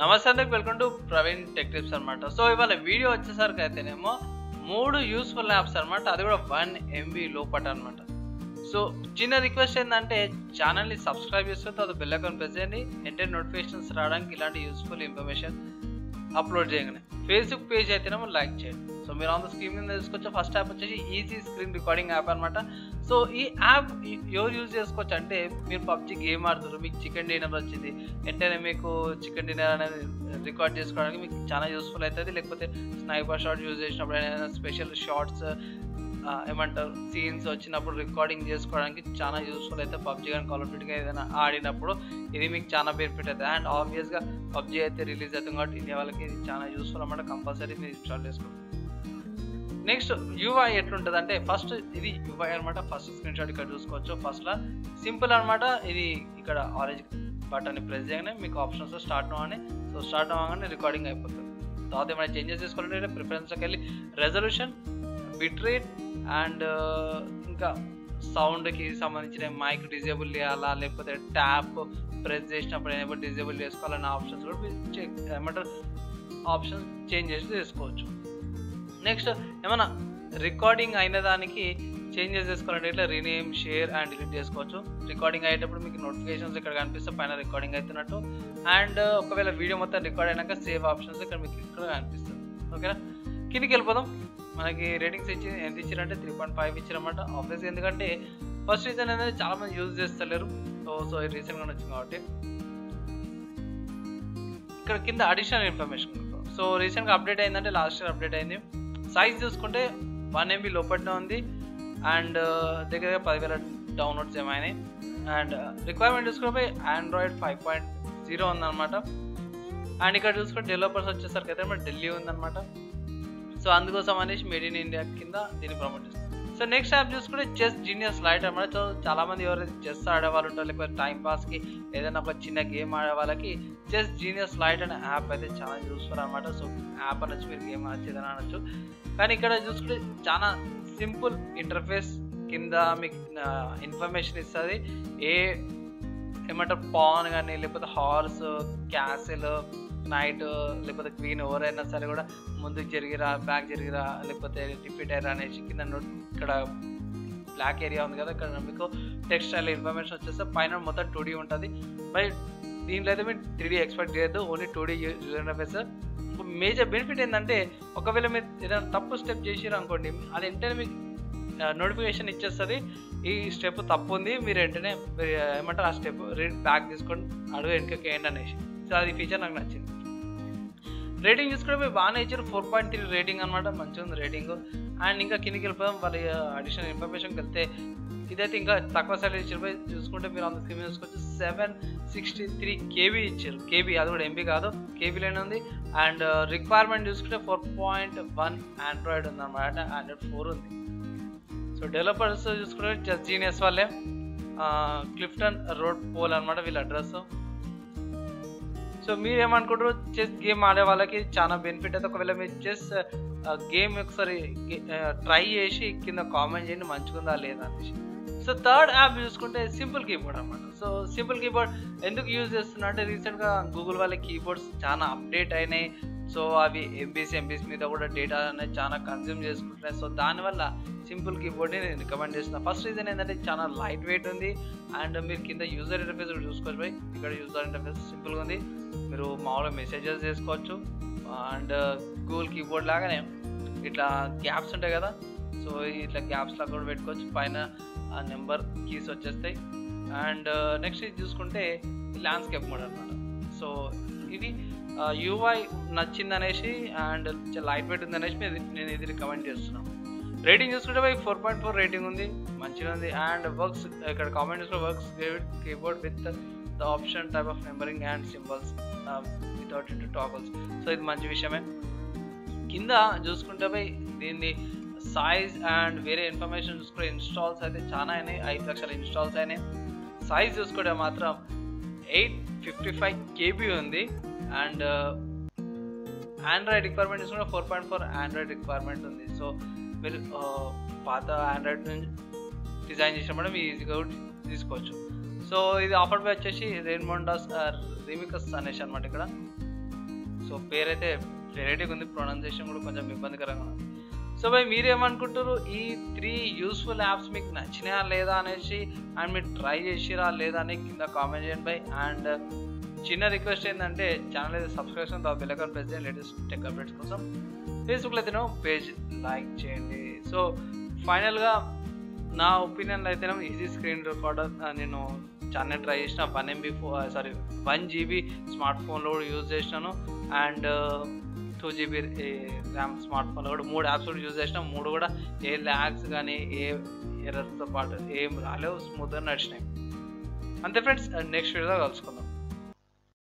నమస్తే అందరికి welcome to Praveen tech tips అనమాట సో ఇవాళ వీడియో వచ్చేసరికి అయితేనేమో మూడు యూస్ఫుల్ యాప్స్ అనమాట అది కూడా వన్ ఎంబీ లోపట అనమాట సో చిన్న రిక్వెస్ట్ ఏంటంటే ఛానల్ని సబ్స్క్రైబ్ చేసుకుని తర్వాత బెల్ ఐకాన్ ప్రెస్ చేయండి వెంటనే నోటిఫికేషన్స్ రావడానికి ఇలాంటి యూస్ఫుల్ ఇన్ఫర్మేషన్ అప్లోడ్ చేయగానే ఫేస్బుక్ పేజ్ అయితేనేమో లైక్ చేయండి సో మీరు ఆన్ ద స్క్రీన్ మీద తీసుకోవచ్చు ఫస్ట్ యాప్ వచ్చేసి ఈజీ స్క్రీన్ రికార్డింగ్ యాప్ అనమాట సో ఈ యాప్ ఎవరు యూజ్ చేసుకోవచ్చు అంటే మీరు పబ్జి గేమ్ ఆడుతారు మీకు చికెన్ డిన్నర్ వచ్చింది వెంటనే మీకు చికెన్ డిన్నర్ అనేది రికార్డ్ చేసుకోవడానికి మీకు చాలా యూస్ఫుల్ అవుతుంది లేకపోతే స్నైపర్ షాట్ యూజ్ చేసినప్పుడు ఏదైనా స్పెషల్ షార్ట్స్ ఏమంటారు సీన్స్ వచ్చినప్పుడు రికార్డింగ్ చేసుకోవడానికి చాలా యూస్ఫుల్ అయితే పబ్జి కానీ కాల్ ఆఫ్ డ్యూటీగా ఏదైనా ఆడినప్పుడు ఇది మీకు చాలా బెనిఫిట్ అవుతుంది అండ్ ఆబ్వియస్గా పబ్జి అయితే రిలీజ్ అవుతుంది కాబట్టి ఇండియా వాళ్ళకి ఇది చాలా యూస్ఫుల్ అన్నమాట కంపల్సరీ మీరు ఇన్స్టాల్ చేసుకోండి నెక్స్ట్ యూఐ ఎట్లుంటుంది అంటే ఫస్ట్ ఇది యూఐ అనమాట ఫస్ట్ స్క్రీన్ షాట్ ఇక్కడ చూసుకోవచ్చు ఫస్ట్లో సింపుల్ అనమాట ఇది ఇక్కడ ఆరెంజ్ బటన్ ప్రెస్ చేయగానే మీకు ఆప్షన్స్ స్టార్ట్ అవ్వగానే సో స్టార్ట్ అవ్వగానే రికార్డింగ్ అయిపోతుంది తర్వాత ఏమైనా చేంజెస్ చేసుకోవాలంటే ప్రిఫరెన్స్లోకి వెళ్ళి రెజల్యూషన్ బిట్ రేట్ అండ్ ఇంకా సౌండ్కి సంబంధించిన మైక్ డిజేబుల్ చేయాలా లేకపోతే ట్యాప్ ప్రెస్ చేసినప్పుడు ఏమైనా డిజేబుల్ చేసుకోవాలన్న ఆప్షన్స్ కూడా మీరు చెక్ ఏమంటారు ఆప్షన్స్ చేంజ్ చేసి చేసుకోవచ్చు నెక్స్ట్ ఏమన్నా రికార్డింగ్ అయిన దానికి చేంజెస్ చేసుకోవాలంటే ఇట్లా రీనేమ్ షేర్ అండ్ డిలీట్ చేసుకోవచ్చు రికార్డింగ్ అయ్యేటప్పుడు మీకు నోటిఫికేషన్స్ ఇక్కడ కనిపిస్తే పైన రికార్డింగ్ అవుతున్నట్టు అండ్ ఒకవేళ వీడియో మొత్తం రికార్డ్ అయినాక సేవ్ ఆప్షన్స్ ఇక్కడ మీకు ఇక్కడ కనిపిస్తుంది ఓకేనా కిందికి వెళ్ళిపోదాం మనకి రేటింగ్స్ ఇచ్చి ఎంత ఇచ్చారంటే త్రీ పాయింట్ ఫైవ్ ఇచ్చారన్నమాట ఆబ్వియస్గా ఎందుకంటే ఫస్ట్ రీజన్ అనేది చాలా మంది యూజ్ చేస్తలేరు సో సో రీసెంట్గా వచ్చింది కాబట్టి ఇక్కడ కింద అడిషనల్ ఇన్ఫర్మేషన్ సో రీసెంట్గా అప్డేట్ అయిందంటే లాస్ట్ ఇయర్ అప్డేట్ అయింది సైజ్ చూసుకుంటే వన్ ఎంబీ లోపలనే ఉంది అండ్ దగ్గర పదివేల డౌన్లోడ్స్ ఏమైనాయి అండ్ రిక్వైర్మెంట్ చూసుకుంటే ఆండ్రాయిడ్ ఫైవ్ పాయింట్ జీరో ఉందన్నమాట అండ్ ఇక్కడ చూసుకుంటే డెవలపర్స్ వచ్చేసరికి అయితే మన ఢిల్లీ ఉందన్నమాట సో అందుకోసం అనేసి మేడ్ ఇన్ ఇండియా కింద దీన్ని ప్రమోట్ చేస్తాం సో నెక్స్ట్ యాప్ చూసుకుంటే చెస్ జీనియస్ లైట్ అనమాట సో చాలా మంది ఎవరైతే చెస్ ఆడేవాళ్ళు ఉంటారు లేకపోతే టైం పాస్కి ఏదైనా ఒక చిన్న గేమ్ ఆడే వాళ్ళకి చెస్ జీనియస్ లైట్ అనే యాప్ అయితే చాలా యూస్ఫుల్ అనమాట సో యాప్ అనొచ్చు మీరు గేమ్ అనొచ్చు ఏదైనా అనొచ్చు కానీ ఇక్కడ చూసుకుంటే చాలా సింపుల్ ఇంటర్ఫేస్ కింద మీకు ఇన్ఫర్మేషన్ ఇస్తుంది ఏ ఏమంటారు పాన్ కానీ లేకపోతే హార్స్ క్యాసిల్ నైట్ లేకపోతే క్వీన్ ఎవరైనా సరే కూడా ముందుకు జరిగిరా బ్యాక్ జరిగిరా లేకపోతే రిపీట్ అయ్యారా అనేసి కింద నోట్ ఇక్కడ బ్లాక్ ఏరియా ఉంది కదా ఇక్కడ మీకు టెక్స్టైల్ ఇన్ఫర్మేషన్ వచ్చేస్తే పైన మొత్తం టూ డీ ఉంటుంది మరి దీంట్లో అయితే మీరు త్రీ డీ ఎక్స్పెక్ట్ చేయొద్దు only two D user interface major benefit ఏంటంటే ఒకవేళ మీరు ఏదైనా తప్పు స్టెప్ చేసిరు అనుకోండి అది వెంటనే మీకు నోటిఫికేషన్ ఇచ్చేస్తుంది ఈ స్టెప్ తప్పు ఉంది మీరు వెంటనే మీరు ఏమంటారు ఆ స్టెప్ బ్యాక్ తీసుకొని అడుగు వెనకకి వేయండి అనేసి సో అది ఫీచర్ నాకు నచ్చింది రేటింగ్ చూసుకుంటే బాగానే ఇచ్చారు ఫోర్ పాయింట్ త్రీ రేటింగ్ అనమాట మంచిగా ఉంది రేటింగ్ అండ్ ఇంకా కిందికి వెళ్ళిపోదాం వాళ్ళ అడిషనల్ ఇన్ఫర్మేషన్కి వెళ్తే ఇదైతే ఇంకా తక్కువ సైడ్ ఇచ్చారు చూసుకుంటే మీరు అంత స్క్రీన్ చూసుకోవచ్చు సెవెన్ సిక్స్టీ త్రీ కేబీ ఇచ్చారు కేబీ అది కూడా ఎంబీ కాదు కేబీలోనే ఉంది అండ్ రిక్వైర్మెంట్ చూసుకుంటే ఫోర్ పాయింట్ వన్ ఆండ్రాయిడ్ ఉందన్నమాట ఆండ్రాయిడ్ ఫోర్ ఉంది సో డెవలపర్స్ చూసుకుంటే జస్ట్ జీనియస్ వాళ్ళే క్లిఫ్టన్ రోడ్ పోల్ అనమాట వీళ్ళ అడ్రస్ సో మీరు ఏమనుకుంటారు చెస్ గేమ్ ఆడే వాళ్ళకి చాలా బెనిఫిట్ అయితే ఒకవేళ మీరు చెస్ గేమ్ ఒకసారి ట్రై చేసి కింద కామెంట్ చేయండి మంచిగుందా లేదా అనేసి సో థర్డ్ యాప్ చూసుకుంటే సింపుల్ కీబోర్డ్ అనమాట సో సింపుల్ కీబోర్డ్ ఎందుకు యూజ్ చేస్తున్నా అంటే రీసెంట్గా గూగుల్ వాళ్ళ కీబోర్డ్స్ చాలా అప్డేట్ అయినాయి సో అవి ఎంబీస్ ఎంబీస్ మీద కూడా డేటా అనేది చాలా కన్జ్యూమ్ చేసుకుంటున్నాయి సో దానివల్ల సింపుల్ కీబోర్డ్ని నేను రికమెండ్ చేస్తున్నాను ఫస్ట్ రీజన్ ఏంటంటే చాలా లైట్ వెయిట్ ఉంది అండ్ మీరు కింద యూజర్ ఇంటర్ఫేస్ కూడా చూసుకోవచ్చు పోయి ఇక్కడ యూజర్ ఇంటర్ఫేస్ సింపుల్గా ఉంది మీరు మామూలుగా మెసేజెస్ చేసుకోవచ్చు అండ్ గూగుల్ కీబోర్డ్ లాగానే ఇట్లా గ్యాప్స్ ఉంటాయి కదా సో ఇట్లా గ్యాప్స్ లాగా కూడా పెట్టుకోవచ్చు పైన ఆ నెంబర్ కీస్ వచ్చేస్తాయి అండ్ నెక్స్ట్ ఇది చూసుకుంటే ల్యాండ్స్కేప్ మోడ్ అనమాట సో ఇది యూఐ నచ్చింది అనేసి అండ్ లైట్ వెయిట్ ఉంది అనేసి నేను ఇది రికమెండ్ చేస్తున్నాను రేటింగ్ చూసుకుంటే పోయి ఫోర్ పాయింట్ ఫోర్ రేటింగ్ ఉంది మంచిగా ఉంది అండ్ వర్క్స్ ఇక్కడ కామెంట్ చూసుకుంటే works keyboard with the option type of numbering and symbols without into toggles so ఇది మంచి విషయమే కింద చూసుకుంటే పోయి దీన్ని సైజ్ అండ్ వేరే ఇన్ఫర్మేషన్ చూసుకుంటే ఇన్స్టాల్స్ అయితే చాలా అయినాయి ఐదు లక్షల ఇన్స్టాల్స్ అయినాయి సైజ్ చూసుకుంటే మాత్రం ఎయిట్ ఫిఫ్టీ ఫైవ్ కేబీ ఉంది అండ్ ఆండ్రాయిడ్ రిక్వైర్మెంట్ చూసుకుంటే four point four Android requirement ఉంది సో మీరు పాత ఆండ్రాయిడ్ నుంచి డిజైన్ చేసినప్పుడు మీరు ఈజీగా తీసుకోవచ్చు సో ఇది ఆఫర్ బై వచ్చేసి రెయిన్మోండాస్ రీమికస్ అనేసి అనమాట ఇక్కడ సో పేరైతే వెరైటీగా ఉంది ప్రొనౌన్సియేషన్ కూడా కొంచెం ఇబ్బందికరంగా ఉంది సో భయ్ మీరేమనుకుంటారు ఈ త్రీ యూస్ఫుల్ యాప్స్ మీకు నచ్చినాయా లేదా అనేసి అండ్ మీరు ట్రై చేసిరా లేదా అని కింద కామెంట్ చేయండి బై అండ్ చిన్న రిక్వెస్ట్ ఏంటంటే ఛానల్ అయితే సబ్స్క్రిప్షన్ తో బెల్లకన్ ప్రెస్ చేయండి లేటెస్ట్ టెక్ అప్డేట్స్ కోసం ఫేస్బుక్లో అయితేనో పేజ్ లైక్ చేయండి సో ఫైనల్గా నా ఒపీనియన్ అయితేనే ఈజీ స్క్రీన్ రికార్డర్ నేను చాలా ట్రై చేసిన వన్ ఎంబీ ఫో సారీ వన్ జీబీ స్మార్ట్ ఫోన్లో కూడా యూజ్ చేసినాను and two GB RAM smart ఫోన్లో కూడా మూడు యాప్స్ కూడా యూజ్ చేసిన మూడు కూడా ఏ ల్యాగ్స్ కానీ ఏ ఎర్రర్తో పాటు ఏం రాలేవు స్మూత్గా నడిచినాయి అంతే ఫ్రెండ్స్ నెక్స్ట్ వీడియోలో కలుసుకుందాం